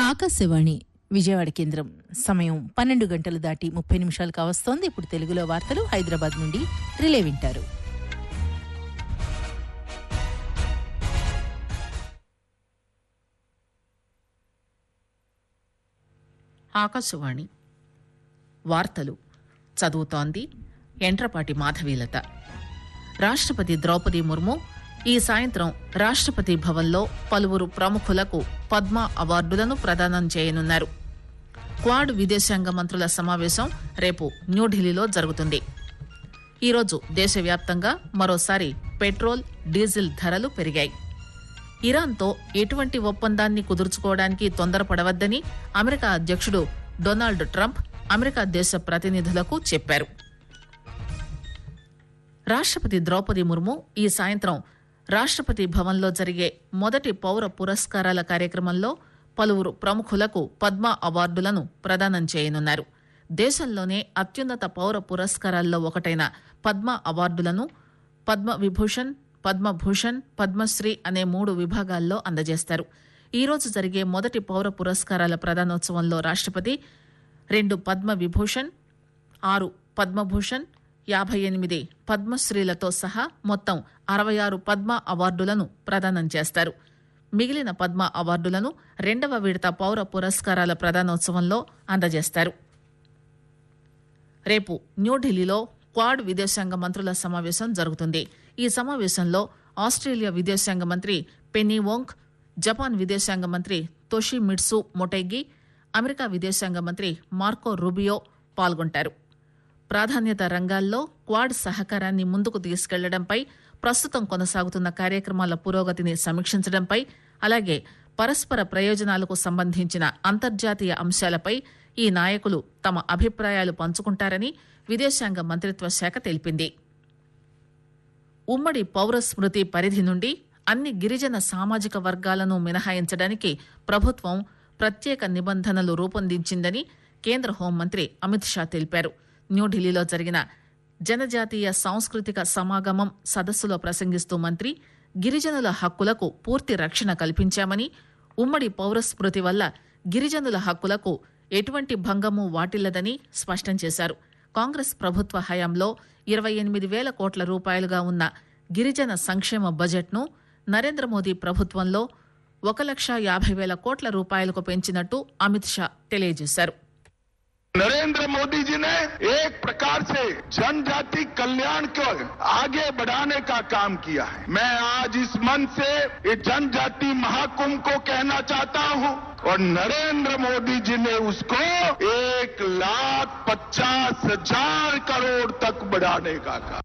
ఆకాశవాణి విజయవాడ కేంద్రం సమయం పన్నెండు గంటలు దాటి ముప్పై నిమిషాలు కావస్తోంది ఇప్పుడు తెలుగులో వార్తలు హైదరాబాద్ నుండి రిలే వింటారు ఆకాశవాణి వార్తలు చదువుతోంది ఎంట్రపాటి మాధవీలత రాష్ట్రపతి ద్రౌపది ముర్ము ఈ సాయంత్రం రాష్ట్రపతి భవన్లో పలువురు ప్రముఖులకు పద్మ అవార్డులను ప్రదానం చేయనున్నారు క్వాడ్ విదేశాంగ మంత్రుల సమావేశం రేపు న్యూఢిల్లీలో జరుగుతుంది ఈరోజు దేశవ్యాప్తంగా మరోసారి పెట్రోల్ డీజిల్ ధరలు పెరిగాయి ఇరాన్తో ఎటువంటి ఒప్పందాన్ని కుదుర్చుకోవడానికి తొందరపడవద్దని అమెరికా అధ్యక్షుడు డొనాల్డ్ ట్రంప్ అమెరికా దేశ ప్రతినిధులకు చెప్పారు రాష్ట్రపతి ద్రౌపది ముర్ము ఈ సాయంత్రం రాష్ట్రపతి భవన్లో జరిగే మొదటి పౌర పురస్కారాల కార్యక్రమంలో పలువురు ప్రముఖులకు పద్మ అవార్డులను ప్రదానం చేయనున్నారు దేశంలోనే అత్యున్నత పౌర పురస్కారాల్లో ఒకటైన పద్మ అవార్డులను పద్మ విభూషణ్ పద్మభూషణ్ పద్మశ్రీ అనే మూడు విభాగాల్లో అందజేస్తారు ఈ రోజు జరిగే మొదటి పౌర పురస్కారాల ప్రదానోత్సవంలో రాష్ట్రపతి రెండు పద్మ విభూషణ్ ఆరు పద్మభూషణ్ యాభై ఎనిమిది పద్మశ్రీలతో సహా మొత్తం అరవై ఆరు పద్మ అవార్డులను ప్రదానం చేస్తారు మిగిలిన పద్మ అవార్డులను రెండవ విడత పౌర పురస్కారాల ప్రదానోత్సవంలో అందజేస్తారు రేపు న్యూఢిల్లీలో క్వాడ్ విదేశాంగ మంత్రుల సమావేశం జరుగుతుంది ఈ సమావేశంలో ఆస్ట్రేలియా విదేశాంగ మంత్రి పెన్నీ వోంగ్ జపాన్ విదేశాంగ మంత్రి తోషి మిట్సు మొటెగి అమెరికా విదేశాంగ మంత్రి మార్కో రూబియో పాల్గొంటారు ప్రాధాన్యత రంగాల్లో క్వాడ్ సహకారాన్ని ముందుకు తీసుకెళ్లడంపై ప్రస్తుతం కొనసాగుతున్న కార్యక్రమాల పురోగతిని సమీక్షించడంపై అలాగే పరస్పర ప్రయోజనాలకు సంబంధించిన అంతర్జాతీయ అంశాలపై ఈ నాయకులు తమ అభిప్రాయాలు పంచుకుంటారని విదేశాంగ మంత్రిత్వ శాఖ తెలిపింది ఉమ్మడి పౌర స్మృతి పరిధి నుండి అన్ని గిరిజన సామాజిక వర్గాలను మినహాయించడానికి ప్రభుత్వం ప్రత్యేక నిబంధనలు రూపొందించిందని కేంద్ర హోంమంత్రి అమిత్ షా తెలిపారు న్యూఢిల్లీలో జరిగిన జనజాతీయ సాంస్కృతిక సమాగమం సదస్సులో ప్రసంగిస్తూ మంత్రి గిరిజనుల హక్కులకు పూర్తి రక్షణ కల్పించామని ఉమ్మడి పౌర స్మృతి వల్ల గిరిజనుల హక్కులకు ఎటువంటి భంగము వాటిల్లదని స్పష్టం చేశారు కాంగ్రెస్ ప్రభుత్వ హయాంలో ఇరవై ఎనిమిది వేల కోట్ల రూపాయలుగా ఉన్న గిరిజన సంక్షేమ బడ్జెట్ను నరేంద్ర మోదీ ప్రభుత్వంలో ఒక లక్ష యాభై వేల కోట్ల రూపాయలకు పెంచినట్టు అమిత్ షా తెలియజేశారు नरेंद्र मोदी जी ने एक प्रकार से जनजाति कल्याण को आगे बढ़ाने का काम किया है मैं आज इस मन से ये जनजाति महाकुंभ को कहना चाहता हूं और नरेंद्र मोदी जी ने उसको एक लाख पचास हजार करोड़ तक बढ़ाने का काम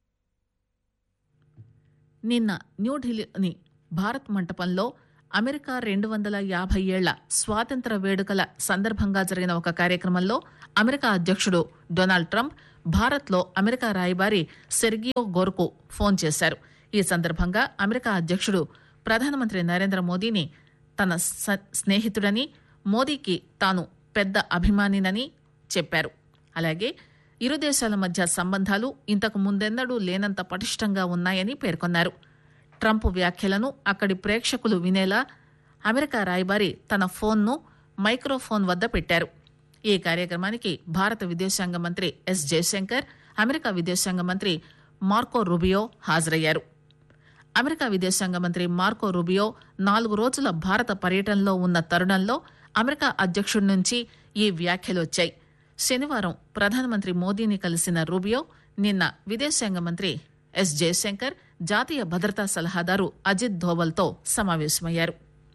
నిన్న న్యూఢిల్లీని భారత్ మంటపంలో అమెరికా రెండు వందల యాభై ఏళ్ల స్వాతంత్ర వేడుకల సందర్భంగా జరిగిన ఒక కార్యక్రమంలో అమెరికా అధ్యక్షుడు డొనాల్డ్ ట్రంప్ భారత్లో అమెరికా రాయబారి సెర్గియో గోర్కు ఫోన్ చేశారు ఈ సందర్భంగా అమెరికా అధ్యక్షుడు ప్రధానమంత్రి నరేంద్ర మోదీని తన స- స్నేహితుడని మోదీకి తాను పెద్ద అభిమానినని చెప్పారు అలాగే ఇరు దేశాల మధ్య సంబంధాలు ఇంతకు ముందెన్నడూ లేనంత పటిష్టంగా ఉన్నాయని పేర్కొన్నారు ట్రంప్ వ్యాఖ్యలను అక్కడి ప్రేక్షకులు వినేలా అమెరికా రాయబారి తన ఫోన్ను మైక్రోఫోన్ వద్ద పెట్టారు ఈ కార్యక్రమానికి భారత విదేశాంగ మంత్రి ఎస్ జయశంకర్ అమెరికా విదేశాంగ మంత్రి మార్కో రుబియో హాజరయ్యారు అమెరికా విదేశాంగ మంత్రి మార్కో రుబియో నాలుగు రోజుల భారత పర్యటనలో ఉన్న తరుణంలో అమెరికా అధ్యక్షుడి నుంచి ఈ వ్యాఖ్యలు వచ్చాయి శనివారం ప్రధానమంత్రి మోదీని కలిసిన రూబియో నిన్న విదేశాంగ మంత్రి ఎస్ జయశంకర్ జాతీయ భద్రతా సలహాదారు అజిత్ ధోవల్తో సమావేశమయ్యారు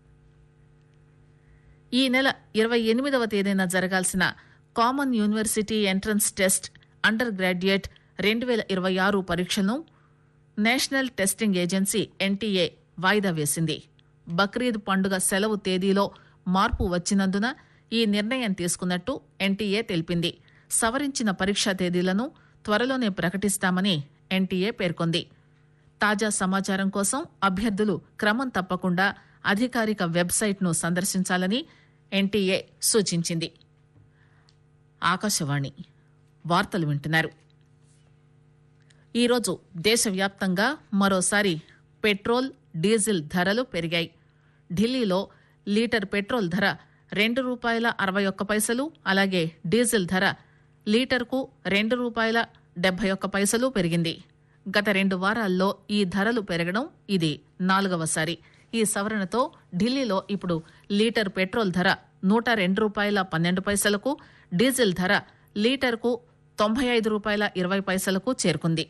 ఈ నెల ఇరవై ఎనిమిదవ తేదీన జరగాల్సిన common university entrance test undergraduate రెండు వేల ఇరవై ఆరు పరీక్షను నేషనల్ టెస్టింగ్ ఏజెన్సీ ఎన్టీఏ వాయిదా వేసింది బక్రీద్ పండుగ సెలవు తేదీలో మార్పు వచ్చినందున ఈ నిర్ణయం తీసుకున్నట్టు ఎన్టీఏ తెలిపింది సవరించిన పరీక్షా తేదీలను త్వరలోనే ప్రకటిస్తామని ఎన్టీఏ పేర్కొంది తాజా సమాచారం కోసం అభ్యర్థులు క్రమం తప్పకుండా అధికారిక వెబ్సైట్ను సందర్శించాలని ఎన్టీఏ సూచించింది ఆకాశవాణి వార్తలు వింటున్నారు ఈరోజు దేశవ్యాప్తంగా మరోసారి పెట్రోల్ డీజిల్ ధరలు పెరిగాయి ఢిల్లీలో లీటర్ పెట్రోల్ ధర రెండు రూపాయల అరవై ఒక్క పైసలు అలాగే డీజిల్ ధర లీటర్కు రెండు రూపాయల డెబ్బై ఒక్క పైసలు పెరిగింది గత రెండు వారాల్లో ఈ ధరలు పెరగడం ఇది నాలుగవసారి ఈ సవరణతో ఢిల్లీలో ఇప్పుడు లీటర్ పెట్రోల్ ధర నూట రెండు రూపాయల పన్నెండు పైసలకు డీజిల్ ధర లీటర్కు తొంభై ఐదు రూపాయల ఇరవై పైసలకు చేరుకుంది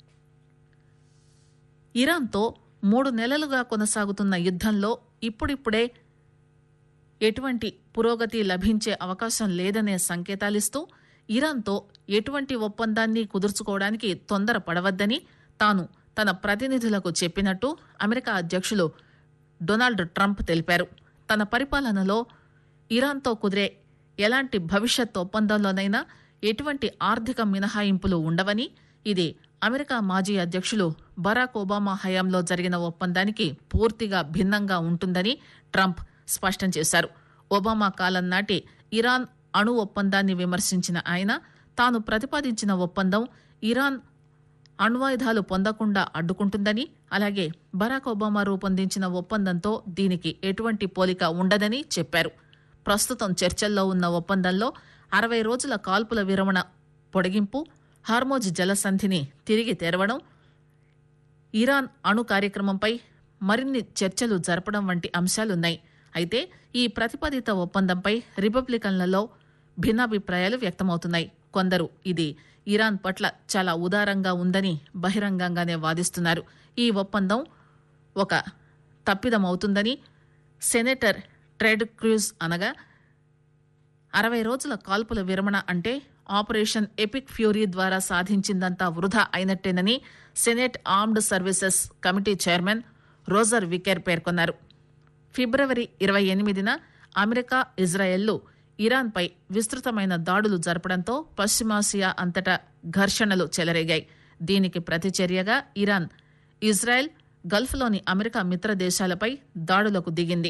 ఇరాన్తో మూడు నెలలుగా కొనసాగుతున్న యుద్ధంలో ఇప్పుడిప్పుడే ఎటువంటి పురోగతి లభించే అవకాశం లేదనే సంకేతాలిస్తూ ఇరాన్తో ఎటువంటి ఒప్పందాన్ని కుదుర్చుకోవడానికి తొందరపడవద్దని తాను తన ప్రతినిధులకు చెప్పినట్టు అమెరికా అధ్యక్షులు డొనాల్డ్ ట్రంప్ తెలిపారు తన పరిపాలనలో ఇరాన్తో కుదిరే ఎలాంటి భవిష్యత్ ఒప్పందంలోనైనా ఎటువంటి ఆర్థిక మినహాయింపులు ఉండవని ఇది అమెరికా మాజీ అధ్యక్షులు బరాక్ ఒబామా హయాంలో జరిగిన ఒప్పందానికి పూర్తిగా భిన్నంగా ఉంటుందని ట్రంప్ స్పష్టం చేశారు ఒబామా కాలం నాటి ఇరాన్ అణు ఒప్పందాన్ని విమర్శించిన ఆయన తాను ప్రతిపాదించిన ఒప్పందం ఇరాన్ అణ్వాయుధాలు పొందకుండా అడ్డుకుంటుందని అలాగే బరాక్ ఒబామా రూపొందించిన ఒప్పందంతో దీనికి ఎటువంటి పోలిక ఉండదని చెప్పారు ప్రస్తుతం చర్చల్లో ఉన్న ఒప్పందంలో అరవై రోజుల కాల్పుల విరమణ పొడిగింపు హార్మోజ్ జలసంధిని తిరిగి తెరవడం ఇరాన్ అణు కార్యక్రమంపై మరిన్ని చర్చలు జరపడం వంటి అంశాలున్నాయి అయితే ఈ ప్రతిపాదిత ఒప్పందంపై రిపబ్లికన్లలో భిన్నాభిప్రాయాలు వ్యక్తమవుతున్నాయి కొందరు ఇది ఇరాన్ పట్ల చాలా ఉదారంగా ఉందని బహిరంగంగానే వాదిస్తున్నారు ఈ ఒప్పందం ఒక తప్పిదమవుతుందని సెనేటర్ ట్రెడ్ క్రూజ్ అనగా అరవై రోజుల కాల్పుల విరమణ అంటే ఆపరేషన్ ఎపిక్ ఫ్యూరీ ద్వారా సాధించిందంతా వృధా అయినట్టేనని senate armed services committee chairman Roger Wicker పేర్కొన్నారు ఫిబ్రవరి ఇరవై ఎనిమిదిన అమెరికా ఇజ్రాయెల్లు ఇరాన్పై విస్తృతమైన దాడులు జరపడంతో పశ్చిమాసియా అంతటా ఘర్షణలు చెలరేగాయి దీనికి ప్రతిచర్యగా ఇరాన్ ఇజ్రాయెల్ గల్ఫ్లోని అమెరికా మిత్ర దేశాలపై దాడులకు దిగింది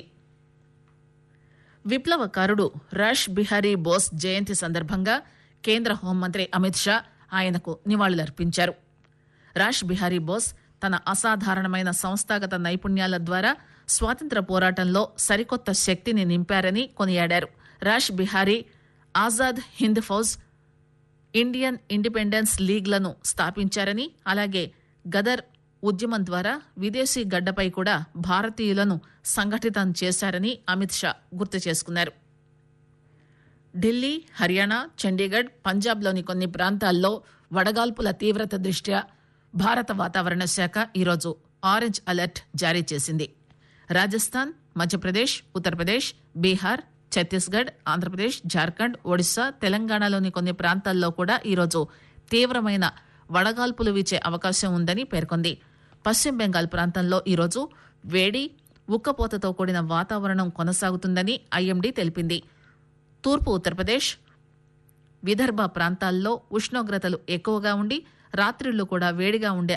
విప్లవకారుడు రాష్ బిహారీ బోస్ జయంతి సందర్భంగా కేంద్ర హోంమంత్రి అమిత్ షా ఆయనకు నివాళులర్పించారు రాష్ బిహారీ బోస్ తన అసాధారణమైన సంస్థాగత నైపుణ్యాల ద్వారా స్వాతంత్ర పోరాటంలో సరికొత్త శక్తిని నింపారని కొనియాడారు రాష్ బిహారీ ఆజాద్ హింద్ ఫౌజ్ ఇండియన్ ఇండిపెండెన్స్ లీగ్లను స్థాపించారని అలాగే గదర్ ఉద్యమం ద్వారా విదేశీ గడ్డపై కూడా భారతీయులను సంఘటితం చేశారని అమిత్ షా గుర్తు చేసుకున్నారు ఢిల్లీ హర్యానా చండీగఢ్ పంజాబ్లోని కొన్ని ప్రాంతాల్లో వడగాల్పుల తీవ్రత దృష్ట్యా భారత వాతావరణ శాఖ ఈరోజు ఆరెంజ్ అలర్ట్ జారీ చేసింది రాజస్థాన్ మధ్యప్రదేశ్ ఉత్తరప్రదేశ్ బీహార్ ఛత్తీస్గఢ్ ఆంధ్రప్రదేశ్ జార్ఖండ్ ఒడిశా తెలంగాణలోని కొన్ని ప్రాంతాల్లో కూడా ఈరోజు తీవ్రమైన వడగాల్పులు వీచే అవకాశం ఉందని పేర్కొంది పశ్చిమ బెంగాల్ ప్రాంతంలో ఈరోజు వేడి ఉక్కపోతతో కూడిన వాతావరణం కొనసాగుతుందని ఐఎండీ తెలిపింది తూర్పు ఉత్తరప్రదేశ్ విదర్భ ప్రాంతాల్లో ఉష్ణోగ్రతలు ఎక్కువగా ఉండి రాత్రిళ్లు కూడా వేడిగా ఉండే